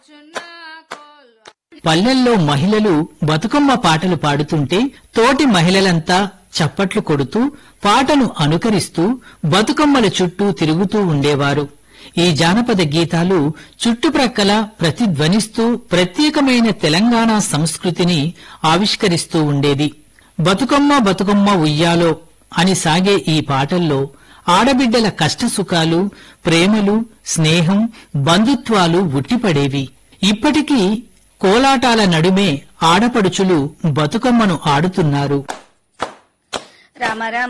పల్లెల్లో మహిళలు బతుకమ్మ పాటలు పాడుతుంటే తోటి మహిళలంతా చప్పట్లు కొడుతూ పాటను అనుకరిస్తూ బతుకమ్మల చుట్టూ తిరుగుతూ ఉండేవారు ఈ జానపద గీతాలు చుట్టుప్రక్కల ప్రతిధ్వనిస్తూ ప్రత్యేకమైన తెలంగాణ సంస్కృతిని ఆవిష్కరిస్తూ ఉండేది బతుకమ్మ బతుకమ్మ ఉయ్యాలో అని సాగే ఈ పాటల్లో ఆడబిడ్డల కష్టసుఖాలు ప్రేమలు స్నేహం బంధుత్వాలు ఉట్టిపడేవి ఇప్పటికీ కోలాటాల నడుమే ఆడపడుచులు బతుకమ్మను ఆడుతున్నారు రామ రామ